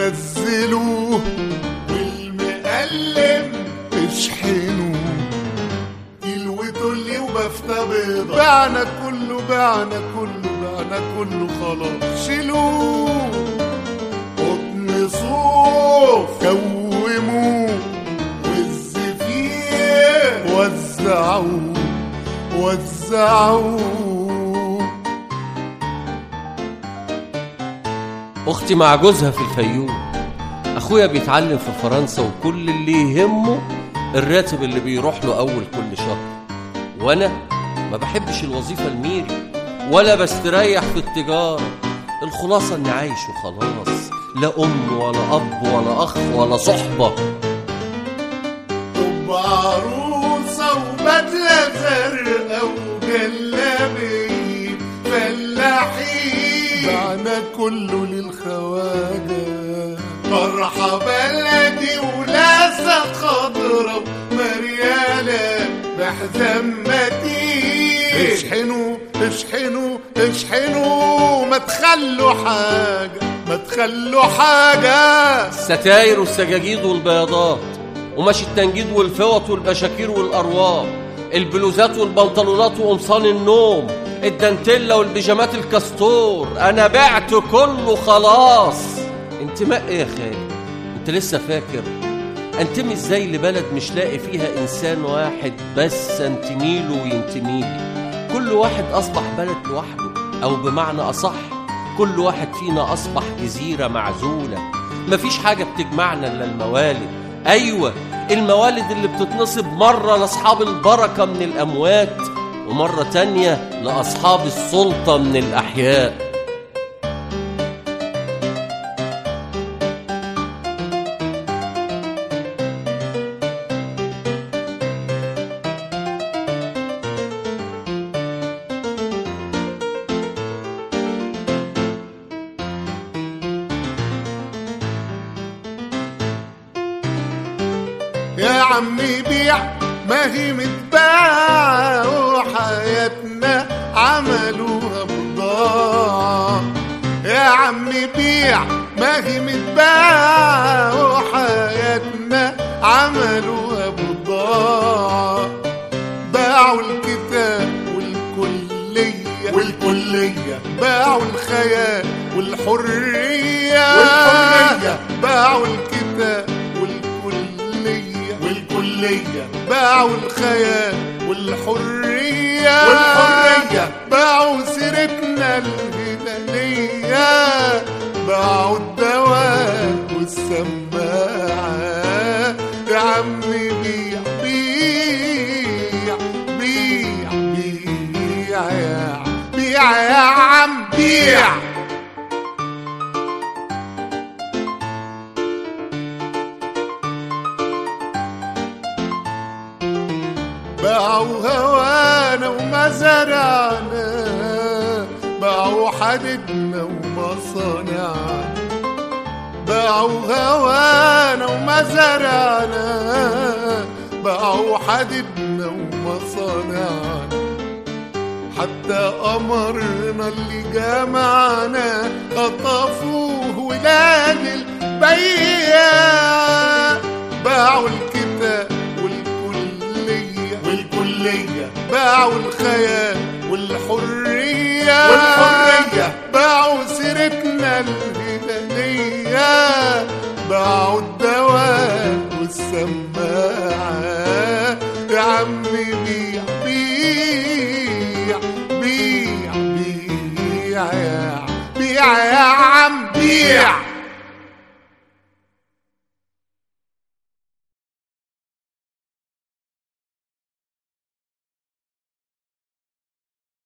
ونزلوه والمقلم اشحنوه كيلوته اللي وبفتة بيضة بعنا كله بعنا كله بعنا كله خلاص شيلوه قطن صوف كوموه والزفير وزعوه وزعوه اختي مع جوزها في الفيوم اخويا بيتعلم في فرنسا وكل اللي يهمه الراتب اللي بيروح له اول كل شهر وانا ما بحبش الوظيفه الميري ولا بستريح في التجاره الخلاصه اني عايش وخلاص لا ام ولا اب ولا اخ ولا صحبه طب عروسة وبدلة زرقاء وجلابية فلاحين بعنا كله للخواجة فرحة بلدي ولاسة خضرة ومريالة بحزام متين اشحنوا اشحنوا اشحنوا ما تخلوا حاجة ما تخلوا حاجة الستاير والسجاجيد والبياضات وماشي التنجيد والفوط والبشاكير والأرواح البلوزات والبنطلونات وقمصان النوم الدانتيلا والبيجامات الكاستور أنا بعت كله خلاص انتماء إيه يا خالي أنت لسه فاكر أنتمي إزاي لبلد مش لاقي فيها إنسان واحد بس أنتمي له وينتمي لي كل واحد أصبح بلد لوحده أو بمعنى أصح كل واحد فينا أصبح جزيرة معزولة مفيش حاجة بتجمعنا إلا الموالد أيوة الموالد اللي بتتنصب مرة لأصحاب البركة من الأموات ومرة تانية لأصحاب السلطة من الأحياء يا عمي بيع ما هي متباعة وحياتنا عملوها بضاعة يا عمي بيع ما هي متباعة وحياتنا عملوها بضاعة باعوا الكتاب والكلية والكلية باعوا الخيال والحرية والحرية باعوا الكتاب والكلية والكلية باعوا الخيال والحرية والحرية باعوا سيرتنا الهلالية باعوا الدواء والسماعة يا عمي بيع بيع بيع بيع يا عم بيع يا عم بيع باعوا هوانا وما زرعنا باعوا حددنا ومصانعنا باعوا هوانا وما زرعنا باعوا حددنا ومصانعنا حتى قمرنا اللي جمعنا خطفوه ولاد البياع باعوا الكتاب والكلية والكلية باعوا الخيال والحرية والحرية باعوا سيرتنا الهلالية باعوا الدواء والسماعة يا عمي بيع بيع بيع بيع يا عم بيع يا عم بيع